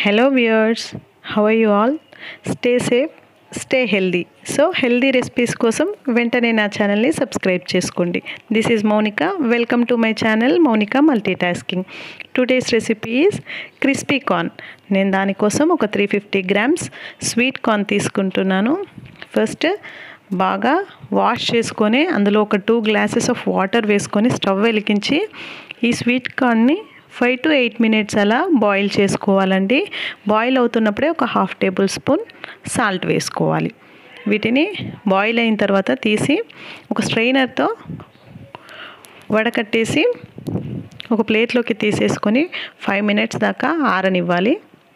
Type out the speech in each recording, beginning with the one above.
hello viewers how are you all stay safe stay healthy so healthy recipes కోసం వెంటనే నా ఛానల్ని subscribe చేసుకోండి this is Mounika welcome to my channel Mounika multitasking today's recipe is crispy corn నేను దానికోసం ఒక three fifty grams sweet corn తీసుకుంటున్నాను first బాగా వాష్ చేసుకొని అందులో ఒక టూ గ్లాసెస్ ఆఫ్ వాటర్ వేసుకొని స్టవ్ వెలిగించి ఈ స్వీట్ కార్న్ని ఫైవ్ టు ఎయిట్ మినిట్స్ అలా బాయిల్ చేసుకోవాలండి బాయిల్ అవుతున్నప్పుడే ఒక హాఫ్ టేబుల్ స్పూన్ సాల్ట్ వేసుకోవాలి వీటిని బాయిల్ అయిన తర్వాత తీసి ఒక స్ట్రైనర్తో వడకట్టేసి ఒక ప్లేట్లోకి తీసేసుకొని ఫైవ్ మినిట్స్ దాకా ఆరనివ్వాలి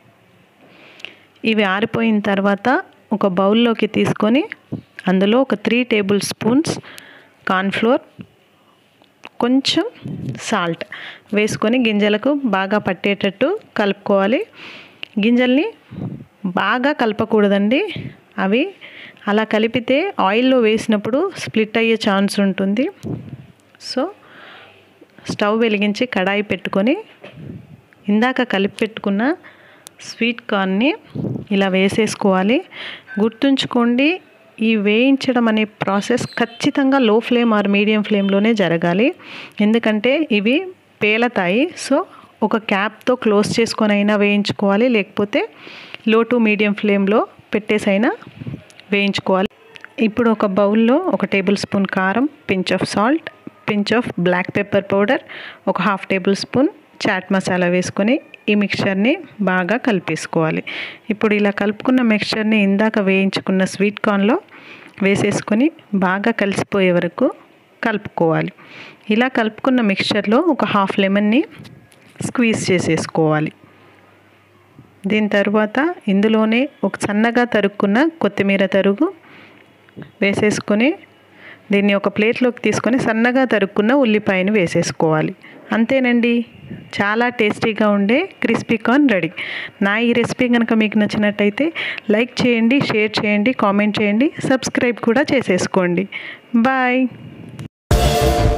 ఇవి ఆరిపోయిన తర్వాత ఒక బౌల్లోకి తీసుకొని అందులో ఒక త్రీ టేబుల్ స్పూన్స్ కార్న్ఫ్లోర్ కొంచెం సాల్ట్ వేసుకొని గింజలకు బాగా పట్టేటట్టు కలుపుకోవాలి గింజల్ని బాగా కలపకూడదండి అవి అలా కలిపితే ఆయిల్లో వేసినప్పుడు స్ప్లిట్ అయ్యే ఛాన్స్ ఉంటుంది సో స్టవ్ వెలిగించి కడాయి పెట్టుకొని ఇందాక కలిపి పెట్టుకున్న స్వీట్ కార్న్ని ఇలా వేసేసుకోవాలి గుర్తుంచుకోండి ఈ వేయించడం అనే ప్రాసెస్ ఖచ్చితంగా లో ఫ్లేమ్ ఆర్ మీడియం ఫ్లేమ్లోనే జరగాలి ఎందుకంటే ఇవి పేలతాయి సో ఒక క్యాప్తో క్లోజ్ చేసుకొని అయినా వేయించుకోవాలి లేకపోతే లో టు మీడియం ఫ్లేమ్లో పెట్టేసైనా వేయించుకోవాలి ఇప్పుడు ఒక బౌల్లో ఒక టేబుల్ స్పూన్ కారం pinch of salt pinch of black pepper powder ఒక half tablespoon chaat masala వేసుకొని ఈ మిక్చర్ని బాగా కలిపేసుకోవాలి ఇప్పుడు ఇలా కలుపుకున్న మిక్చర్ని ఇందాక వేయించుకున్న స్వీట్ కార్న్లో వేసేసుకొని బాగా కలిసిపోయే వరకు కలుపుకోవాలి ఇలా కలుపుకున్న మిక్చర్లో ఒక హాఫ్ లెమన్ని స్క్వీజ్ చేసేసుకోవాలి దీని తర్వాత ఇందులోనే ఒక సన్నగా తరుక్కున్న కొత్తిమీర తరుగు వేసేసుకొని దీన్ని ఒక ప్లేట్లోకి తీసుకొని సన్నగా తరుక్కున్న ఉల్లిపాయను వేసేసుకోవాలి అంతేనండి చాలా టేస్టీగా ఉండే క్రిస్పీ కార్న్ రెడీ నా ఈ రెసిపీ కనుక మీకు నచ్చినట్టయితే లైక్ చేయండి షేర్ చేయండి కామెంట్ చేయండి సబ్స్క్రైబ్ కూడా చేసేసుకోండి బాయ్